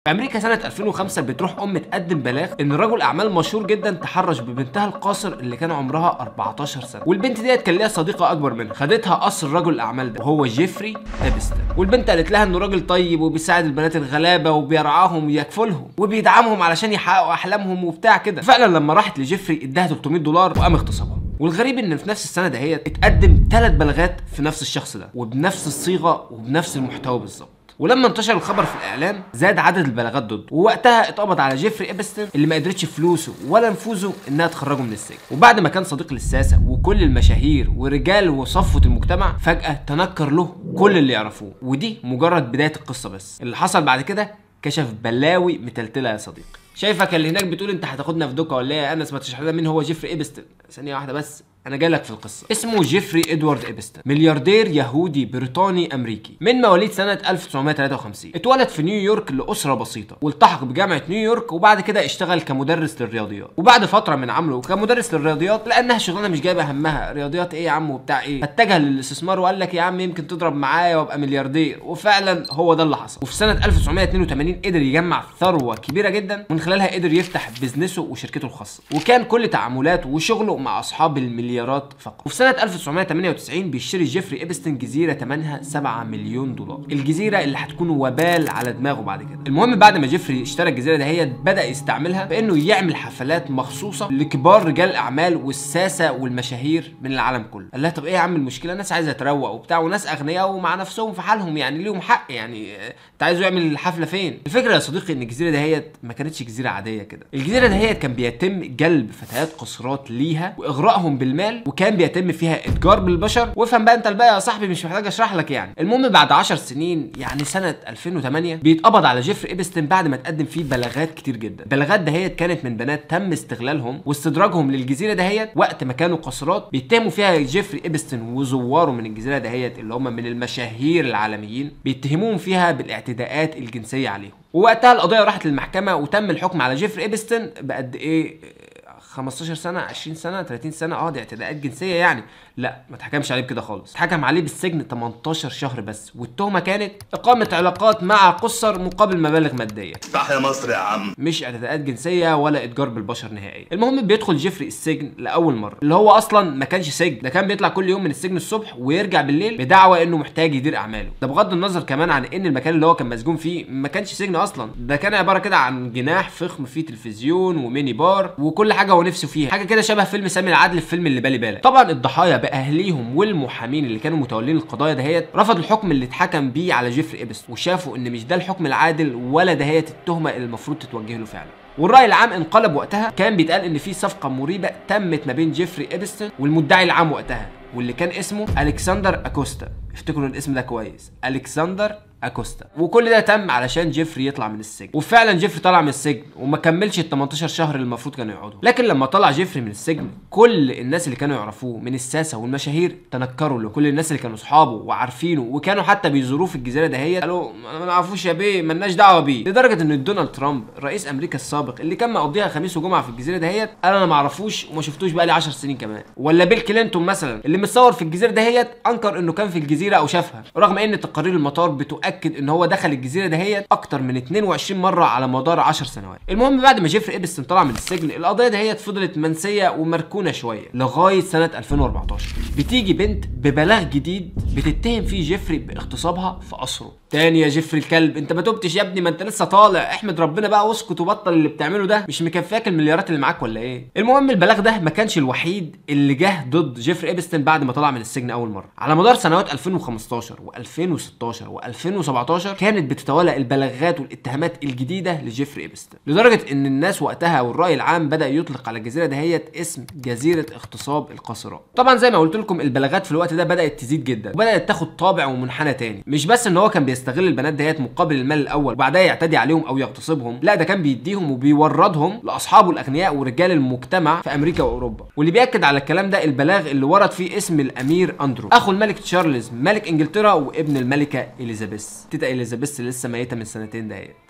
في امريكا سنه 2005 بتروح ام تقدم بلاغ ان رجل اعمال مشهور جدا تحرش ببنتها القاصر اللي كان عمرها 14 سنه والبنت ديت كان ليها صديقه اكبر منها خدتها قصر رجل الاعمال ده وهو جيفري ابستن والبنت قالت لها انه راجل طيب وبيساعد البنات الغلابه وبيرعاهم ويكفلهم وبيدعمهم علشان يحققوا احلامهم وبتاع كده فعلا لما راحت لجيفري اداها 300 دولار وقام اغتصبها والغريب ان في نفس السنه دهيت اتقدم ثلاث بلاغات في نفس الشخص ده وبنفس الصيغه وبنفس المحتوى بالظبط ولما انتشر الخبر في الاعلام زاد عدد البلاغات ضده ووقتها اتقبض على جيفري ابستن اللي ما قدرتش فلوسه ولا نفوذه انها تخرجه من السجن وبعد ما كان صديق للساسه وكل المشاهير ورجال وصفوه المجتمع فجاه تنكر له كل اللي يعرفوه ودي مجرد بدايه القصه بس اللي حصل بعد كده كشف بلاوي متلتله يا صديقي شايفك اللي هناك بتقول انت هتاخدنا في دوكا ولا ايه يا انس ما تشرح لنا مين هو جيفري ابستن ثانيه واحده بس انا جاي لك في القصه اسمه جيفري ادوارد ابستن ملياردير يهودي بريطاني امريكي من مواليد سنه 1953 اتولد في نيويورك لاسره بسيطه والتحق بجامعه نيويورك وبعد كده اشتغل كمدرس للرياضيات وبعد فتره من عمله كمدرس للرياضيات لانها شغلانه مش جايبه همها رياضيات ايه يا عم وبتاع ايه فاتجه للاستثمار وقال لك يا عم يمكن تضرب معايا وابقى ملياردير وفعلا هو ده اللي حصل وفي سنه 1982 قدر يجمع ثروه كبيره جدا من خلالها قدر يفتح بزنسه وشركته الخاصه وكان كل تعاملاته وشغله مع اصحاب المليارات فقط وفي سنه 1998 بيشتري جيفري ابستن جزيره ثمنها 7 مليون دولار الجزيره اللي هتكون وبال على دماغه بعد كده المهم بعد ما جيفري اشترى الجزيره دهيت بدا يستعملها بانه يعمل حفلات مخصوصه لكبار رجال الاعمال والساسه والمشاهير من العالم كله قال لها طب ايه يا عم المشكله ناس عايزه تروق وبتاع وناس اغنياء ومع نفسهم في حالهم يعني ليهم حق يعني آه، انت عايزه يعمل الحفله فين الفكره يا صديقي ان الجزيره دهيت ما كانتش جزيره عاديه كده الجزيره دهيت كان بيتم جلب فتيات قصرات ليها واغرائهم بالمال وكان بيتم فيها اتجار بالبشر وافهم بقى انت الباقي يا صاحبي مش محتاج اشرح لك يعني المهم بعد 10 سنين يعني سنه 2008 بيتقبض على جيفري ابستن بعد ما تقدم فيه بلاغات كتير جدا البلاغات دهيت كانت من بنات تم استغلالهم واستدراجهم للجزيره دهيت وقت ما كانوا قصرات بيتهموا فيها جيفري ابستن وزواره من الجزيره دهيت اللي هم من المشاهير العالميين بيتهموهم فيها بالاعتداءات الجنسيه عليهم ووقتها القضيه راحت للمحكمه وتم الحكم على جيفري ابستن بقد ايه 15 سنه 20 سنه 30 سنه اه دي اعتداءات جنسيه يعني لا ما اتحكمش عليه بكده خالص اتحكم عليه بالسجن 18 شهر بس والتهمه كانت اقامه علاقات مع قصر مقابل مبالغ ماديه تحيا مصر يا عم مش اعتداءات جنسيه ولا اتجار بالبشر نهائيا المهم بيدخل جيفري السجن لاول مره اللي هو اصلا ما كانش سجن ده كان بيطلع كل يوم من السجن الصبح ويرجع بالليل بدعوى انه محتاج يدير اعماله ده بغض النظر كمان عن ان المكان اللي هو كان مسجون فيه ما كانش سجن اصلا ده كان عباره كده عن جناح فخم فيه تلفزيون وميني بار وكل حاجه هو نفسه فيها حاجه كده شبه فيلم سامي العدل في فيلم اللي بالي بالك طبعا الضحايا باهليهم والمحامين اللي كانوا متولين القضايا دهيت رفضوا الحكم اللي اتحكم بيه على جيفري ابست وشافوا ان مش ده الحكم العادل ولا دهيت التهمه اللي المفروض تتوجه له فعلا والرأي العام انقلب وقتها كان بيتقال ان في صفقة مريبة تمت ما بين جيفري ابستن والمدعي العام وقتها واللي كان اسمه الكسندر اكوستا افتكروا الاسم ده كويس الكسندر اكوستا وكل ده تم علشان جيفري يطلع من السجن وفعلا جيفري طلع من السجن وما كملش ال 18 شهر اللي المفروض كانوا يقعدوا لكن لما طلع جيفري من السجن كل الناس اللي كانوا يعرفوه من الساسه والمشاهير تنكروا له كل الناس اللي كانوا اصحابه وعارفينه وكانوا حتى بيزوروه في الجزيره دهيت قالوا ما نعرفوش يا بيه ملناش دعوه بيه لدرجه ان دونالد ترامب رئيس امريكا السابق اللي كان مقضيها خميس وجمعه في الجزيره دهيت قال انا ما اعرفوش وما شفتوش بقالي 10 سنين كمان ولا بيل كلينتون مثلا اللي متصور في الجزيره دهيت انكر انه كان في الجزيره او شافها رغم ان تقارير المطار بتؤكد ان هو دخل الجزيره دهيت اكتر من 22 مره على مدار 10 سنوات المهم بعد ما جيفري ابستن طلع من السجن القضيه دهيت فضلت منسيه ومركونه شويه لغايه سنه 2014 بتيجي بنت ببلاغ جديد بتتهم فيه جيفري باغتصابها في قصره تاني يا جيفري الكلب انت ما تبتش يا ابني ما انت لسه طالع احمد ربنا بقى واسكت وبطل اللي بتعمله ده مش مكفاك المليارات اللي معاك ولا ايه المهم البلاغ ده ما كانش الوحيد اللي جه ضد جيفري ابستن بعد ما طلع من السجن اول مره على مدار سنوات 2015 و2016 و2017 كانت بتتوالى البلاغات والاتهامات الجديده لجيفري ابستن لدرجه ان الناس وقتها والراي العام بدا يطلق على الجزيره دهيت اسم جزيره اغتصاب القاصرات طبعا زي ما قلت لكم البلاغات في الوقت ده بدات تزيد جدا وبدات تاخد طابع ومنحنى تاني مش بس ان هو كان بيستغل البنات دهيت مقابل المال الاول وبعدها يعتدي عليهم او يغتصبهم لا ده كان بيديهم وبيوردهم لاصحابه الاغنياء ورجال المجتمع في امريكا واوروبا واللي بياكد على الكلام ده البلاغ اللي ورد فيه اسم الامير اندرو اخو الملك تشارلز ملك انجلترا وابن الملكه اليزابيث تيتا اليزابيث لسه ميته من سنتين دهيت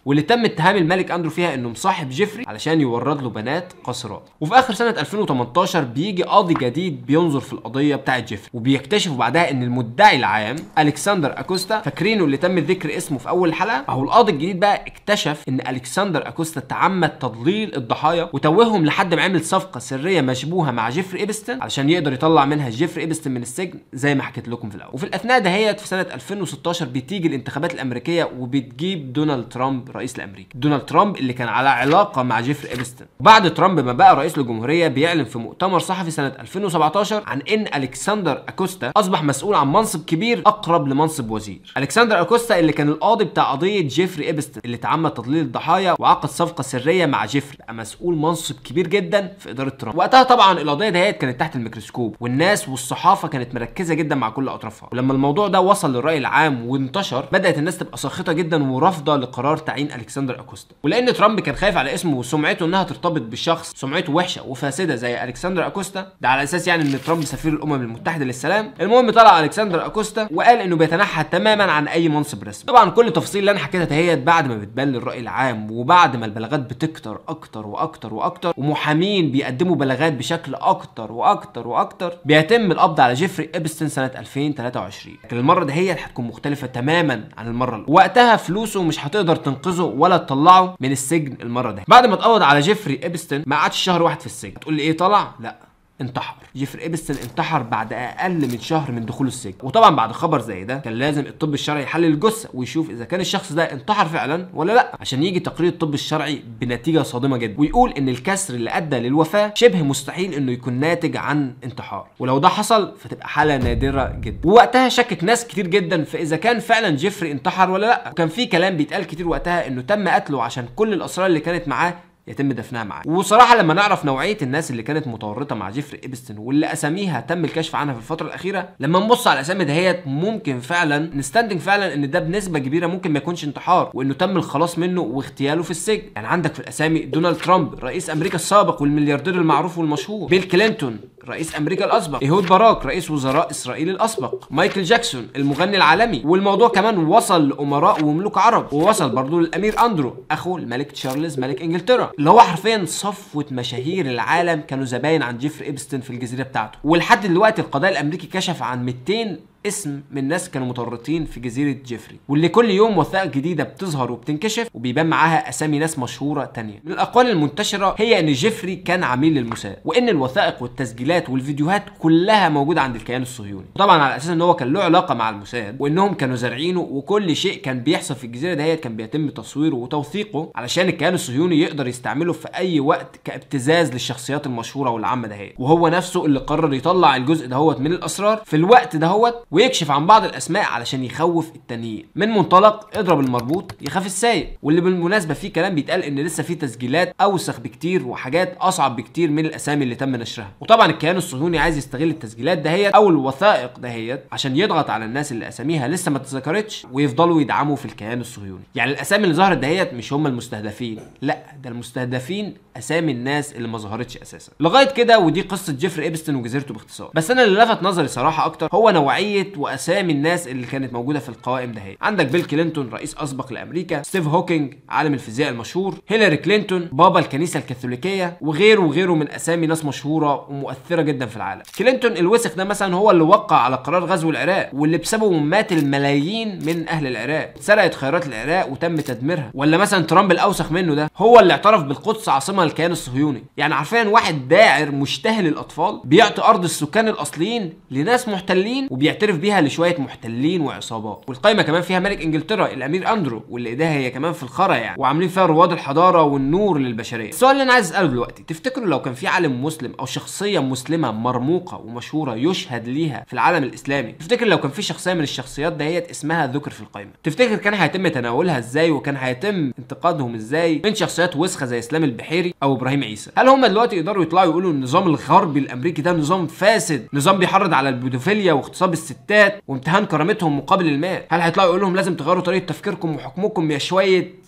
واللي تم اتهام الملك اندرو فيها انه مصاحب جيفري علشان يورد له بنات قاصرات وفي اخر سنه 2018 بيجي قاضي جديد بينظر في القضيه بتاعه جيفري وبيكتشفوا بعدها ان المدعي العام الكسندر اكوستا فاكرينه اللي تم ذكر اسمه في اول حلقه اهو القاضي الجديد بقى اكتشف ان الكسندر اكوستا تعمد تضليل الضحايا وتوههم لحد ما عمل صفقه سريه مشبوهه مع جيفري ايبستن علشان يقدر يطلع منها جيفري ايبستن من السجن زي ما حكيت لكم في الاول وفي الاثناء دهيت في سنه 2016 بتيجي الانتخابات الامريكيه وبتجيب دونالد ترامب رئيس لامريكا دونالد ترامب اللي كان على علاقه مع جيفري ايبستن وبعد ترامب ما بقى رئيس للجمهوريه بيعلن في مؤتمر صحفي سنه 2017 عن ان الكسندر اكوستا اصبح مسؤول عن منصب كبير اقرب لمنصب وزير الكسندر اكوستا اللي كان القاضي بتاع قضيه جيفري ايبستن اللي تعمد تضليل الضحايا وعقد صفقه سريه مع جيفري بقى مسؤول منصب كبير جدا في اداره ترامب وقتها طبعا القضيه دهيت كانت تحت الميكروسكوب والناس والصحافه كانت مركزه جدا مع كل اطرافها ولما الموضوع ده وصل للراي العام وانتشر بدات الناس تبقى ساخطه جدا ورافضه لقرار تعيين الكسندر اكوستا ولان ترامب كان خايف على اسمه وسمعته انها ترتبط بشخص سمعته وحشه وفاسده زي الكسندر اكوستا ده على اساس يعني ان ترامب سفير الامم المتحده للسلام المهم طلع الكسندر اكوستا وقال انه بيتنحى تماما عن اي منصب رسمي طبعا كل التفاصيل اللي انا حكيتها دهيت بعد ما بتبان للراي العام وبعد ما البلاغات بتكتر اكتر واكتر واكتر ومحامين بيقدموا بلاغات بشكل اكتر واكتر واكتر بيتم القبض على جيفري ايبستن سنه 2023 لكن المره دهيت هتكون مختلفه تماما عن المره اللي وقتها فلوسه مش هتقدر تنقذه ولا تطلعه من السجن المره دي بعد ما اتقبض على جيفري ايبستن ما قعدش شهر واحد في السجن تقول لي ايه طلع لا انتحر جيفري ايبستن انتحر بعد اقل من شهر من دخوله السجن وطبعا بعد خبر زي ده كان لازم الطب الشرعي يحلل الجثه ويشوف اذا كان الشخص ده انتحر فعلا ولا لا عشان يجي تقرير الطب الشرعي بنتيجه صادمه جدا ويقول ان الكسر اللي ادى للوفاه شبه مستحيل انه يكون ناتج عن انتحار ولو ده حصل فتبقى حاله نادره جدا ووقتها شكك ناس كتير جدا في اذا كان فعلا جيفري انتحر ولا لا وكان في كلام بيتقال كتير وقتها انه تم قتله عشان كل الاسرار اللي كانت معاه يتم دفنها معاه وصراحه لما نعرف نوعيه الناس اللي كانت متورطه مع جيفري ايبستن واللي اساميها تم الكشف عنها في الفتره الاخيره لما نبص على الاسامي دهيت ممكن فعلا نستنتج فعلا ان ده بنسبه كبيره ممكن ما يكونش انتحار وانه تم الخلاص منه واغتياله في السجن يعني عندك في الاسامي دونالد ترامب رئيس امريكا السابق والملياردير المعروف والمشهور بيل كلينتون رئيس امريكا الاسبق ايهود باراك رئيس وزراء اسرائيل الاسبق مايكل جاكسون المغني العالمي والموضوع كمان وصل لامراء وملوك عرب ووصل برضه للامير اندرو اخو الملك تشارلز ملك انجلترا اللي هو حرفيا صفوه مشاهير العالم كانوا زباين عن جيفري ايبستن في الجزيره بتاعته ولحد دلوقتي القضاء الامريكي كشف عن 200 اسم من ناس كانوا متورطين في جزيره جيفري واللي كل يوم وثائق جديده بتظهر وبتنكشف وبيبان معاها اسامي ناس مشهوره تانية من الاقوال المنتشره هي ان جيفري كان عميل للموساد وان الوثائق والتسجيلات والفيديوهات كلها موجوده عند الكيان الصهيوني طبعا على اساس ان هو كان له علاقه مع الموساد وانهم كانوا زارعينه وكل شيء كان بيحصل في الجزيره دهيت كان بيتم تصويره وتوثيقه علشان الكيان الصهيوني يقدر يستعمله في اي وقت كابتزاز للشخصيات المشهوره والعامه دهيت وهو نفسه اللي قرر يطلع الجزء دهوت من الاسرار في الوقت دهوت ويكشف عن بعض الاسماء علشان يخوف التانيين من منطلق اضرب المربوط يخاف السايق واللي بالمناسبه في كلام بيتقال ان لسه في تسجيلات اوسخ بكتير وحاجات اصعب بكتير من الاسامي اللي تم نشرها وطبعا الكيان الصهيوني عايز يستغل التسجيلات دهيت او الوثائق دهيت عشان يضغط على الناس اللي اساميها لسه ما اتذكرتش ويفضلوا يدعموا في الكيان الصهيوني يعني الاسامي اللي ظهرت دهيت مش هم المستهدفين لا ده المستهدفين اسامي الناس اللي ما ظهرتش اساسا لغايه كده ودي قصه جيفري ايبستن وجزيرته باختصار بس انا اللي لفت نظري صراحه اكتر هو نوعيه واسامي الناس اللي كانت موجوده في القوائم دهيت عندك بيل كلينتون رئيس اسبق لامريكا ستيف هوكينج عالم الفيزياء المشهور هيلاري كلينتون بابا الكنيسه الكاثوليكيه وغيره وغيره من اسامي ناس مشهوره ومؤثره جدا في العالم كلينتون الوسخ ده مثلا هو اللي وقع على قرار غزو العراق واللي بسببه مات الملايين من اهل العراق سرقت خيرات العراق وتم تدميرها ولا مثلا ترامب الاوسخ منه ده هو اللي اعترف بالقدس عاصمه للكيان الصهيوني يعني عارفين واحد داعر مشتهي للاطفال بيعطي ارض السكان الاصليين لناس محتلين وبيعترف بيها لشويه محتلين وعصابات والقائمه كمان فيها ملك انجلترا الامير اندرو واللي ايديها هي كمان في الخرا يعني وعاملين فيها رواد الحضاره والنور للبشريه السؤال اللي انا عايز اساله دلوقتي تفتكروا لو كان في عالم مسلم او شخصيه مسلمه مرموقه ومشهوره يشهد ليها في العالم الاسلامي تفتكر لو كان في شخصيه من الشخصيات دهيت اسمها ذكر في القائمه تفتكر كان هيتم تناولها ازاي وكان هيتم انتقادهم ازاي من شخصيات وسخه زي اسلام البحيري او ابراهيم عيسى هل هم دلوقتي يقدروا يطلعوا يقولوا النظام الغربي الامريكي ده نظام فاسد نظام بيحرض على البيدوفيليا واغتصاب الستات وامتهان كرامتهم مقابل المال هل هيطلعوا يقولوا لهم لازم تغيروا طريقه تفكيركم وحكمكم يا شويه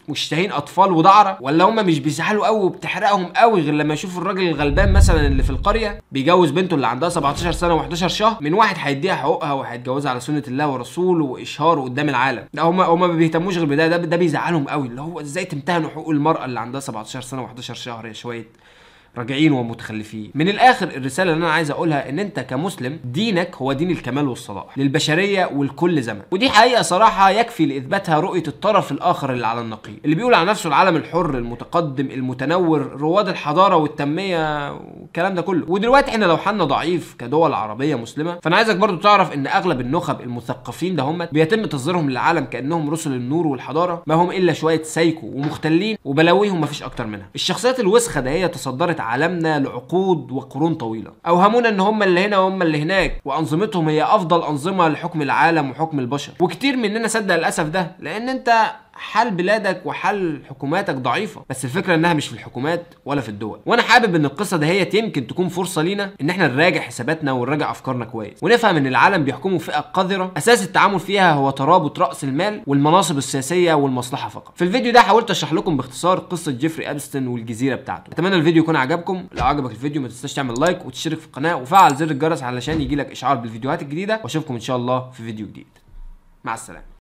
مشتهين اطفال ودعره ولا هم مش بيزعلوا قوي وبتحرقهم قوي غير لما يشوفوا الراجل الغلبان مثلا اللي في القريه بيجوز بنته اللي عندها 17 سنه و11 شهر من واحد هيديها حقوقها وهيتجوزها على سنه الله ورسوله واشهاره قدام العالم لا هم هم ما بيهتموش غير بده ده, ده بيزعلهم قوي اللي هو ازاي تمتهنوا حقوق المراه اللي عندها 17 سنه و11 شهر يا شويه راجعين ومتخلفين من الاخر الرساله اللي انا عايز اقولها ان انت كمسلم دينك هو دين الكمال والصلاح للبشريه ولكل زمن ودي حقيقه صراحه يكفي لاثباتها رؤيه الطرف الاخر اللي على النقيض اللي بيقول على نفسه العالم الحر المتقدم المتنور رواد الحضاره والتنميه والكلام ده كله ودلوقتي احنا لو حالنا ضعيف كدول عربيه مسلمه فانا عايزك برضو تعرف ان اغلب النخب المثقفين ده هم بيتم تصديرهم للعالم كانهم رسل النور والحضاره ما هم الا شويه سايكو ومختلين وبلاويهم مفيش اكتر منها الشخصيات الوسخه ده هي تصدرت عالمنا لعقود وقرون طويله اوهمونا ان هم اللي هنا وهم اللي هناك وانظمتهم هي افضل انظمه لحكم العالم وحكم البشر وكتير مننا صدق للاسف ده لان انت حال بلادك وحال حكوماتك ضعيفه بس الفكره انها مش في الحكومات ولا في الدول وانا حابب ان القصه دهيت يمكن تكون فرصه لينا ان احنا نراجع حساباتنا ونراجع افكارنا كويس ونفهم ان العالم بيحكمه فئه قذره اساس التعامل فيها هو ترابط راس المال والمناصب السياسيه والمصلحه فقط في الفيديو ده حاولت اشرح لكم باختصار قصه جيفري ابستن والجزيره بتاعته اتمنى الفيديو يكون عجبكم لو عجبك الفيديو ما تنساش تعمل لايك وتشترك في القناه وفعل زر الجرس علشان يجيلك اشعار بالفيديوهات الجديده واشوفكم ان شاء الله في فيديو جديد مع السلامه